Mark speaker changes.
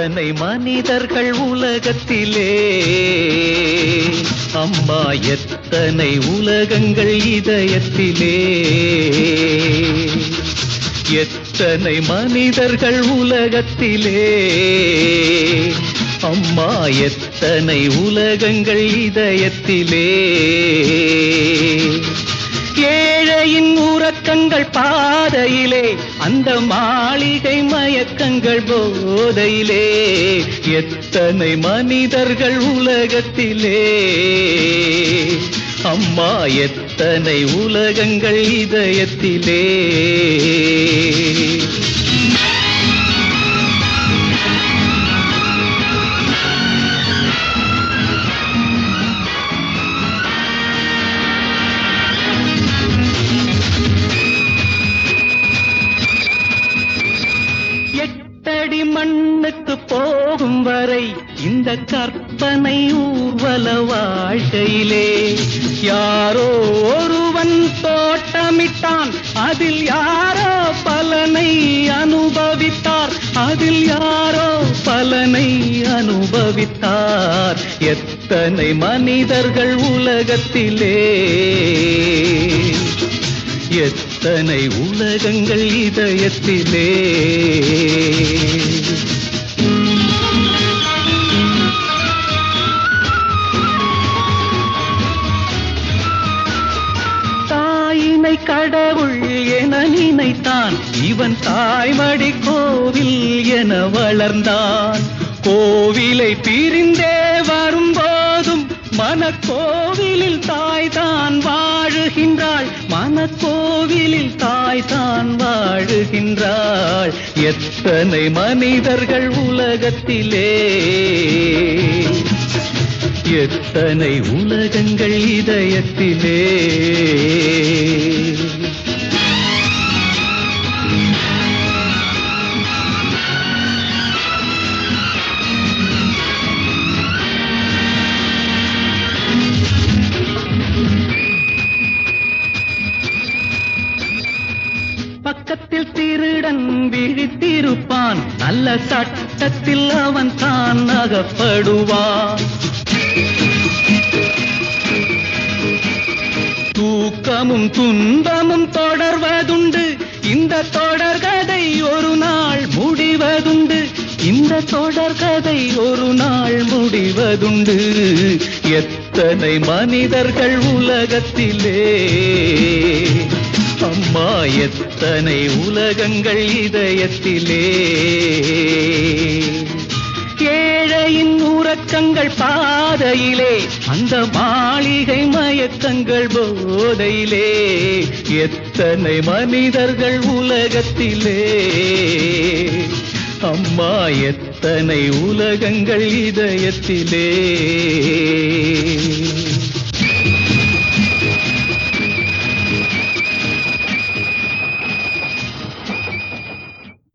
Speaker 1: எத்தனை மனிதர்கள் உலகத்திலே அம்மா எத்தனை உலகங்கள் இதயத்திலே எத்தனை மனிதர்கள் உலகத்திலே அம்மா எத்தனை உலகங்கள் இதயத்திலே ஏழையின் உறக்கங்கள் பாதையிலே அந்த மாளிகை மயக்கங்கள் போதையிலே எத்தனை மனிதர்கள் உலகத்திலே அம்மா எத்தனை உலகங்கள் இதயத்திலே எட்டடி மண்ணுக்கு போகும் வரை இந்த கற்பனை ஊர்வல வாழ்க்கையிலே யாரோ ஒருவன் தோட்டமிட்டான் அதில் யாரோ பலனை அனுபவித்தார் அதில் யாரோ பலனை அனுபவித்தார் எத்தனை மனிதர்கள் உலகத்திலே எத்தனை உலகங்கள் இதயத்திலே தாயினை கடவுள் என நினைத்தான் இவன் தாய்மடி கோவில் என வளர்ந்தான் கோவிலை பிரிந்தே வரும்போதும் மனக்கோவிலில் தாய் தான் வாழுகின்றாள் மனக்கோவிலில் தாய் தான் வாழுகின்றாள் எத்தனை மனிதர்கள் உலகத்திலே எத்தனை உலகங்கள் இதயத்திலே பக்கத்தில் திருடன் விழித்திருப்பான் நல்ல சட்டத்தில் அவன் தான் அகப்படுவான் தூக்கமும் துன்பமும் தொடர்வதுண்டு இந்த தொடர்கதை ஒரு நாள் முடிவதுண்டு இந்த தொடர்கதை ஒரு நாள் முடிவதுண்டு எத்தனை மனிதர்கள் உலகத்திலே அம்மா எத்தனை உலகங்கள் இதயத்திலே ஏழையின் உறக்கங்கள் பாதையிலே அந்த மாளிகை மயக்கங்கள் போதையிலே எத்தனை மனிதர்கள் உலகத்திலே அம்மா எத்தனை உலகங்கள் இதயத்திலே